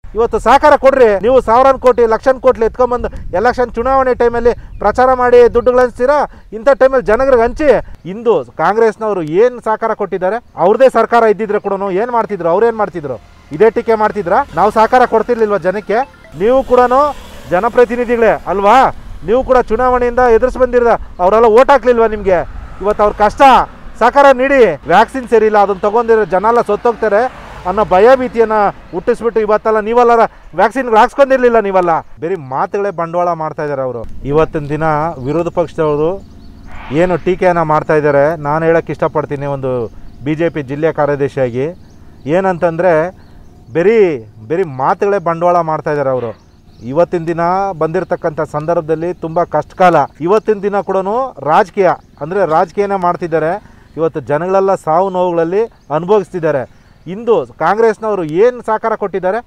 ಇವತ್ತು ಸಹಕಾರ ಕೊಡ್ರಿ ನೀವು ಸಾವಿರಾರು ಕೋಟಿ ಲಕ್ಷಾನ್ ಕೋಟಿ ಎತ್ಕೊಂಬಂದು ಎಲೆಕ್ಷನ್ ಚುನಾವಣೆ ಟೈಮಲ್ಲಿ ಪ್ರಚಾರ ಮಾಡಿ ದುಡ್ಡುಗಳು ಹಂಚ್ತೀರಾ ಇಂಥ ಟೈಮಲ್ಲಿ ಜನಗಳಿಗೆ ಹಂಚಿ ಇಂದು ಕಾಂಗ್ರೆಸ್ನವರು ಏನು ಸಹಕಾರ ಕೊಟ್ಟಿದ್ದಾರೆ ಅವ್ರದೇ ಸರ್ಕಾರ ಇದ್ದಿದ್ರೆ ಕೂಡ ಏನು ಮಾಡ್ತಿದ್ರು ಅವ್ರೇನು ಮಾಡ್ತಿದ್ರು ಇದೇ ಟೀಕೆ ಮಾಡ್ತಿದ್ರಾ ನಾವು ಸಹಕಾರ ಕೊಡ್ತಿರ್ಲಿಲ್ವಾ ಜನಕ್ಕೆ ನೀವು ಕೂಡ ಜನಪ್ರತಿನಿಧಿಗಳೇ ಅಲ್ವಾ ನೀವು ಕೂಡ ಚುನಾವಣೆಯಿಂದ ಎದುರಿಸಿ ಬಂದಿರದ ಅವರೆಲ್ಲ ಓಟ್ ಹಾಕ್ಲಿಲ್ವಾ ನಿಮಗೆ ಇವತ್ತು ಅವ್ರ ಕಷ್ಟ ಸಹಕಾರ ನೀಡಿ ವ್ಯಾಕ್ಸಿನ್ ಸರಿಯಿಲ್ಲ ಅದನ್ನು ತಗೊಂಡಿರೋ ಜನ ಎಲ್ಲ ಸತ್ತೋಗ್ತಾರೆ ಅನ್ನೋ ಭಯ ಭೀತಿಯನ್ನು ಹುಟ್ಟಿಸ್ಬಿಟ್ಟು ಇವತ್ತೆಲ್ಲ ನೀವೆಲ್ಲ ವ್ಯಾಕ್ಸಿನ್ಗಳು ಹಾಕ್ಸ್ಕೊಂಡಿರ್ಲಿಲ್ಲ ನೀವೆಲ್ಲ ಬರೀ ಮಾತುಗಳೇ ಬಂಡವಾಳ ಮಾಡ್ತಾ ಇದ್ದಾರೆ ಅವರು ಇವತ್ತಿನ ದಿನ ವಿರೋಧ ಪಕ್ಷದವರು ಏನು ಟೀಕೆಯನ್ನು ಮಾಡ್ತಾ ಇದ್ದಾರೆ ನಾನು ಹೇಳೋಕ್ಕೆ ಇಷ್ಟಪಡ್ತೀನಿ ಒಂದು ಬಿ ಜೆ ಪಿ ಜಿಲ್ಲೆಯ ಕಾರ್ಯದರ್ಶಿಯಾಗಿ ಏನಂತಂದರೆ ಬರೀ ಬರೀ ಮಾತುಗಳೇ ಬಂಡವಾಳ ಮಾಡ್ತಾ ಇದ್ದಾರೆ ಅವರು ಇವತ್ತಿನ ದಿನ ಬಂದಿರತಕ್ಕಂಥ ಸಂದರ್ಭದಲ್ಲಿ ತುಂಬ ಕಷ್ಟಕಾಲ ಇವತ್ತಿನ ದಿನ ಕೂಡ ರಾಜಕೀಯ ಅಂದರೆ ರಾಜಕೀಯನೇ ಮಾಡ್ತಿದ್ದಾರೆ ಇವತ್ತು ಜನಗಳೆಲ್ಲ ಸಾವು ನೋವುಗಳಲ್ಲಿ ಅನುಭವಿಸ್ತಿದ್ದಾರೆ ಇಂದು ಕಾಂಗ್ರೆಸ್ನವರು ಏನು ಸಹಕಾರ ಕೊಟ್ಟಿದ್ದಾರೆ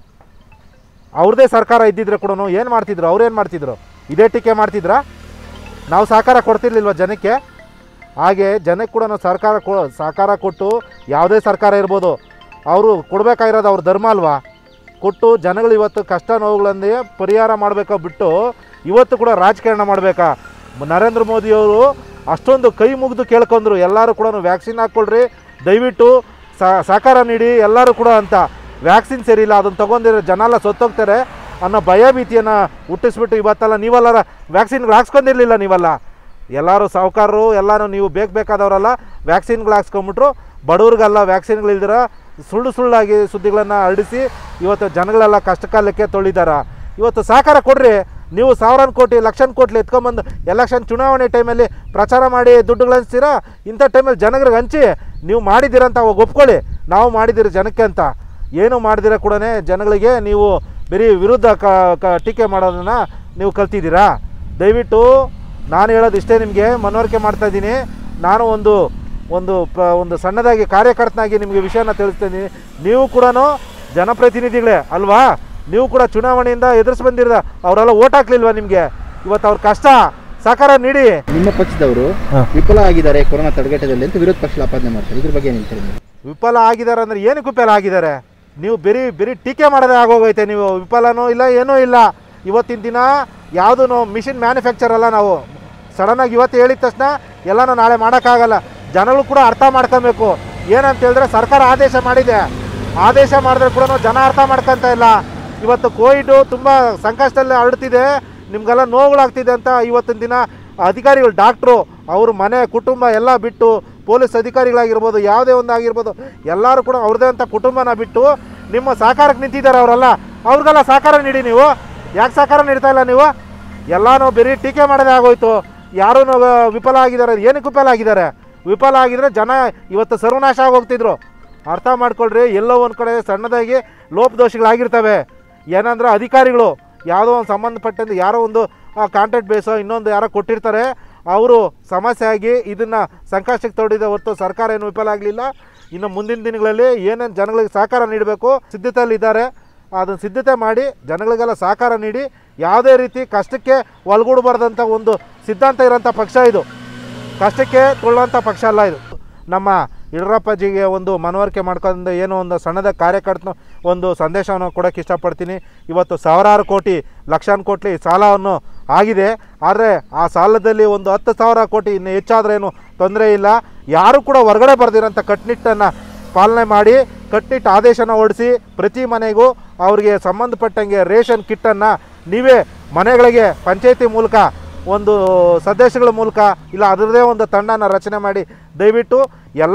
ಅವ್ರದ್ದೇ ಸರ್ಕಾರ ಇದ್ದಿದ್ರೆ ಕೂಡ ಏನು ಮಾಡ್ತಿದ್ರು ಅವ್ರೇನು ಮಾಡ್ತಿದ್ರು ಇದೇ ಟೀಕೆ ಮಾಡ್ತಿದ್ರಾ ನಾವು ಸಹಕಾರ ಕೊಡ್ತಿರ್ಲಿಲ್ವ ಜನಕ್ಕೆ ಹಾಗೆ ಜನಕ್ಕೆ ಕೂಡ ನಾವು ಸರ್ಕಾರ ಕೊ ಸಹಕಾರ ಕೊಟ್ಟು ಯಾವುದೇ ಸರ್ಕಾರ ಇರ್ಬೋದು ಅವರು ಕೊಡಬೇಕಾಗಿರೋದು ಅವ್ರ ಧರ್ಮ ಅಲ್ವಾ ಕೊಟ್ಟು ಜನಗಳು ಇವತ್ತು ಕಷ್ಟ ನೋವುಗಳನ್ನೇ ಪರಿಹಾರ ಮಾಡಬೇಕೋ ಬಿಟ್ಟು ಇವತ್ತು ಕೂಡ ರಾಜಕಾರಣ ಮಾಡಬೇಕಾ ನರೇಂದ್ರ ಮೋದಿಯವರು ಅಷ್ಟೊಂದು ಕೈ ಮುಗಿದು ಕೇಳ್ಕೊಂಡ್ರು ಎಲ್ಲರೂ ಕೂಡ ವ್ಯಾಕ್ಸಿನ್ ಹಾಕ್ಕೊಳ್ರಿ ದಯವಿಟ್ಟು ಸ- ಸಹಕಾರ ನೀಡಿ ಎಲ್ಲರೂ ಕೂಡ ಅಂತ ವ್ಯಾಕ್ಸಿನ್ ಸರಿಯಿಲ್ಲ ಅದನ್ನು ತೊಗೊಂಡಿರೋ ಜನ ಎಲ್ಲ ಸತ್ತೋಗ್ತಾರೆ ಅನ್ನೋ ಭಯ ಭೀತಿಯನ್ನು ಹುಟ್ಟಿಸ್ಬಿಟ್ಟು ಇವತ್ತೆಲ್ಲ ನೀವೆಲ್ಲರ ವ್ಯಾಕ್ಸಿನ್ಗಳು ಹಾಕ್ಸ್ಕೊಂಡಿರ್ಲಿಲ್ಲ ನೀವೆಲ್ಲ ಎಲ್ಲರೂ ಸಾಹುಕಾರರು ಎಲ್ಲರೂ ನೀವು ಬೇಕು ಬೇಕಾದವರೆಲ್ಲ ವ್ಯಾಕ್ಸಿನ್ಗಳು ಹಾಕ್ಸ್ಕೊಂಬಿಟ್ರು ಬಡವ್ರಿಗೆಲ್ಲ ವ್ಯಾಕ್ಸಿನ್ಗಳು ಇಲ್ದಿರ ಸುಳ್ಳು ಸುಳ್ಳಾಗಿ ಸುದ್ದಿಗಳನ್ನು ಹರಡಿಸಿ ಇವತ್ತು ಜನಗಳೆಲ್ಲ ಕಷ್ಟಕಾಲಕ್ಕೆ ತೊಳಿದಾರ ಇವತ್ತು ಸಹಕಾರ ಕೊಡ್ರಿ ನೀವು ಸಾವಿರಾರು ಕೋಟಿ ಲಕ್ಷಾನ್ ಕೋಟಿ ಎತ್ಕೊಂಬಂದು ಎಲೆಕ್ಷನ್ ಚುನಾವಣೆ ಟೈಮಲ್ಲಿ ಪ್ರಚಾರ ಮಾಡಿ ದುಡ್ಡುಗಳು ಹಂಚ್ತೀರಾ ಇಂಥ ಟೈಮಲ್ಲಿ ಜನಗಳಿಗೆ ಹಂಚಿ ನೀವು ಮಾಡಿದ್ದೀರಂತ ಅವಾಗ ಒಪ್ಕೊಳ್ಳಿ ನಾವು ಮಾಡಿದ್ದೀರಿ ಜನಕ್ಕೆ ಅಂತ ಏನು ಮಾಡಿದಿರ ಕೂಡ ಜನಗಳಿಗೆ ನೀವು ಬರೀ ವಿರುದ್ಧ ಕ ಕ- ಟೀಕೆ ಮಾಡೋದನ್ನು ನೀವು ಕಲ್ತಿದ್ದೀರಾ ದಯವಿಟ್ಟು ನಾನು ಹೇಳೋದು ಇಷ್ಟೇ ನಿಮಗೆ ಮನವರಿಕೆ ಮಾಡ್ತಾ ಇದ್ದೀನಿ ನಾನು ಒಂದು ಒಂದು ಪ ಒಂದು ಸಣ್ಣದಾಗಿ ಕಾರ್ಯಕರ್ತನಾಗಿ ನಿಮಗೆ ವಿಷಯನ ತಿಳಿಸ್ತಾ ಇದ್ದೀನಿ ನೀವು ಕೂಡ ಜನಪ್ರತಿನಿಧಿಗಳೇ ಅಲ್ವಾ ನೀವು ಕೂಡ ಚುನಾವಣೆಯಿಂದ ಎದುರಿಸಿ ಬಂದಿರದ ಅವರೆಲ್ಲ ಓಟ್ ಹಾಕ್ಲಿಲ್ವಾ ನಿಮಗೆ ಇವತ್ತು ಅವ್ರ ಕಷ್ಟ ಸಹಕಾರ ನೀಡಿ ನಿಮ್ಮ ಪಕ್ಷದವರು ಹಾ. ವಿಫಲ ಆಗಿದ್ದಾರೆ ಕೊರೋನಾ ತಡೆಗಟ್ಟದಲ್ಲಿ ಅಂತ ವಿರೋಧ ಪಕ್ಷ ಆಪಾದನೆ ಮಾಡ್ತಾರೆ ಇದ್ರ ಬಗ್ಗೆ ಏನು ಹೇಳ್ತೀರಿ ನೀವು ವಿಫಲ ಆಗಿದ್ದಾರೆ ಅಂದರೆ ಏನಕ್ಕೆ ವಿಫಲ ಆಗಿದ್ದಾರೆ ನೀವು ಬರೀ ಬರೀ ಟೀಕೆ ಮಾಡೋದೇ ಆಗೋಗೈತೆ ನೀವು ವಿಫಲನೂ ಇಲ್ಲ ಏನೂ ಇಲ್ಲ ಇವತ್ತಿನ ದಿನ ಯಾವುದೂ ಮಿಷಿನ್ ಮ್ಯಾನುಫ್ಯಾಕ್ಚರ್ ಅಲ್ಲ ನಾವು ಸಡನ್ನಾಗಿ ಇವತ್ತು ಹೇಳಿದ ತಕ್ಷಣ ಎಲ್ಲನೂ ನಾಳೆ ಮಾಡೋಕ್ಕಾಗಲ್ಲ ಜನಗಳು ಕೂಡ ಅರ್ಥ ಮಾಡ್ಕೊಬೇಕು ಏನಂತ ಹೇಳಿದ್ರೆ ಸರ್ಕಾರ ಆದೇಶ ಮಾಡಿದೆ ಆದೇಶ ಮಾಡಿದ್ರೆ ಕೂಡ ಜನ ಅರ್ಥ ಮಾಡ್ಕೊತ ಇಲ್ಲ ಇವತ್ತು ಕೋವಿಡು ತುಂಬ ಸಂಕಷ್ಟದಲ್ಲಿ ಹರಡ್ತಿದೆ ನಿಮಗೆಲ್ಲ ನೋವುಗಳಾಗ್ತಿದೆ ಅಂತ ಇವತ್ತಿನ ದಿನ ಅಧಿಕಾರಿಗಳು ಡಾಕ್ಟ್ರು ಅವ್ರ ಮನೆ ಕುಟುಂಬ ಎಲ್ಲ ಬಿಟ್ಟು ಪೊಲೀಸ್ ಅಧಿಕಾರಿಗಳಾಗಿರ್ಬೋದು ಯಾವುದೇ ಒಂದು ಆಗಿರ್ಬೋದು ಎಲ್ಲರೂ ಕೂಡ ಅವ್ರದ್ದೇ ಅಂತ ಕುಟುಂಬನ ಬಿಟ್ಟು ನಿಮ್ಮ ಸಹಕಾರಕ್ಕೆ ನಿಂತಿದ್ದಾರೆ ಅವರೆಲ್ಲ ಅವ್ರಿಗೆಲ್ಲ ಸಹಕಾರ ನೀಡಿ ನೀವು ಯಾಕೆ ಸಹಕಾರ ನೀಡ್ತಾ ಇಲ್ಲ ನೀವು ಎಲ್ಲನೂ ಬರೀ ಟೀಕೆ ಮಾಡೋದೇ ಆಗೋಯ್ತು ಯಾರೂ ವಿಫಲ ಆಗಿದ್ದಾರೆ ಏನಕ್ಕೆ ವಿಫಲ ಆಗಿದ್ದಾರೆ ವಿಫಲ ಆಗಿದ್ರೆ ಜನ ಇವತ್ತು ಸರ್ವನಾಶ ಆಗೋಗ್ತಿದ್ರು ಅರ್ಥ ಮಾಡ್ಕೊಳ್ರಿ ಎಲ್ಲೋ ಒಂದು ಕಡೆ ಸಣ್ಣದಾಗಿ ಲೋಪದೋಷಗಳಾಗಿರ್ತವೆ ಏನಂದ್ರೆ ಅಧಿಕಾರಿಗಳು ಯಾವುದೋ ಒಂದು ಸಂಬಂಧಪಟ್ಟಂತೆ ಯಾರೋ ಒಂದು ಕಾಂಟ್ರಾಕ್ಟ್ ಬೇಸೋ ಇನ್ನೊಂದು ಯಾರೋ ಕೊಟ್ಟಿರ್ತಾರೆ ಅವರು ಸಮಸ್ಯೆ ಆಗಿ ಇದನ್ನು ಸಂಕಷ್ಟಕ್ಕೆ ತೊಡಿದ ಹೊರತು ಸರ್ಕಾರ ಏನು ವಿಫಲ ಆಗಲಿಲ್ಲ ಇನ್ನು ಮುಂದಿನ ದಿನಗಳಲ್ಲಿ ಏನೇನು ಜನಗಳಿಗೆ ಸಹಕಾರ ನೀಡಬೇಕು ಸಿದ್ಧತೆಯಲ್ಲಿ ಇದ್ದಾರೆ ಅದನ್ನು ಸಿದ್ಧತೆ ಮಾಡಿ ಜನಗಳಿಗೆಲ್ಲ ಸಹಕಾರ ನೀಡಿ ಯಾವುದೇ ರೀತಿ ಕಷ್ಟಕ್ಕೆ ಒಳಗೂಡಬಾರ್ದಂಥ ಒಂದು ಸಿದ್ಧಾಂತ ಇರೋಂಥ ಪಕ್ಷ ಇದು ಕಷ್ಟಕ್ಕೆ ತುಳ್ಳುವಂಥ ಪಕ್ಷ ಅಲ್ಲ ಇದು ನಮ್ಮ ಯಡಿಯೂರಪ್ಪಜಿಗೆ ಒಂದು ಮನವರಿಕೆ ಮಾಡ್ಕೊಂಡು ಏನೋ ಒಂದು ಸಣ್ಣದ ಕಾರ್ಯಕರ್ತನ ಒಂದು ಸಂದೇಶವನ್ನು ಕೊಡೋಕ್ಕೆ ಇಷ್ಟಪಡ್ತೀನಿ ಇವತ್ತು ಸಾವಿರಾರು ಕೋಟಿ ಲಕ್ಷಾನು ಕೋಟಿ ಸಾಲವನ್ನು ಆಗಿದೆ ಆದರೆ ಆ ಸಾಲದಲ್ಲಿ ಒಂದು ಹತ್ತು ಸಾವಿರ ಕೋಟಿ ಇನ್ನು ಹೆಚ್ಚಾದ್ರೇನು ತೊಂದರೆ ಇಲ್ಲ ಯಾರು ಕೂಡ ಹೊರಗಡೆ ಬರ್ದಿರೋಂಥ ಕಟ್ಟುನಿಟ್ಟನ್ನು ಪಾಲನೆ ಮಾಡಿ ಕಟ್ಟುನಿಟ್ಟು ಆದೇಶನ ಹೊರಡಿಸಿ ಪ್ರತಿ ಮನೆಗೂ ಅವರಿಗೆ ಸಂಬಂಧಪಟ್ಟಂಗೆ ರೇಷನ್ ಕಿಟ್ಟನ್ನು ನೀವೇ ಮನೆಗಳಿಗೆ ಪಂಚಾಯತಿ ಮೂಲಕ ಒಂದು ಸದಸ್ಯಗಳ ಮೂಲಕ ಇಲ್ಲ ಅದರದೇ ಒಂದು ತಂಡನ ರಚನೆ ಮಾಡಿ ದಯವಿಟ್ಟು ಎಲ್ಲ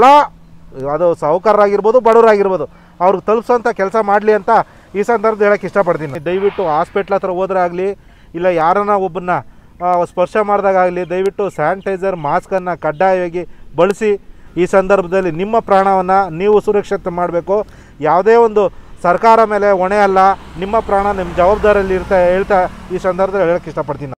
ಅದು ಸಾಹುಕಾರರಾಗಿರ್ಬೋದು ಬಡವರಾಗಿರ್ಬೋದು ಅವ್ರಿಗೆ ತಲುಪಿಸೋಂಥ ಕೆಲಸ ಮಾಡಲಿ ಅಂತ ಈ ಸಂದರ್ಭದಲ್ಲಿ ಹೇಳಕ್ಕೆ ಇಷ್ಟಪಡ್ತೀನಿ ದಯವಿಟ್ಟು ಹಾಸ್ಪಿಟ್ಲ್ ಹತ್ರ ಹೋದ್ರೆ ಆಗಲಿ ಇಲ್ಲ ಯಾರನ್ನ ಒಬ್ಬನ್ನ ಆ, ಸ್ಪರ್ಶ ಮಾಡಿದಾಗಲಿ ದಯವಿಟ್ಟು ಸ್ಯಾನಿಟೈಸರ್ ಮಾಸ್ಕನ್ನು ಕಡ್ಡಾಯವಾಗಿ ಬಳಸಿ ಈ ಸಂದರ್ಭದಲ್ಲಿ ನಿಮ್ಮ ಪ್ರಾಣವನ್ನು ನೀವು ಸುರಕ್ಷಿತ ಮಾಡಬೇಕು ಯಾವುದೇ ಒಂದು ಸರ್ಕಾರ ಮೇಲೆ ಹೊಣೆ ಅಲ್ಲ ನಿಮ್ಮ ಪ್ರಾಣ ನಿಮ್ಮ ಜವಾಬ್ದಾರಿಯಲ್ಲಿ ಇರ್ತಾ ಹೇಳ್ತಾ ಈ ಸಂದರ್ಭದಲ್ಲಿ ಹೇಳಕ್ಕೆ ಇಷ್ಟಪಡ್ತೀನಿ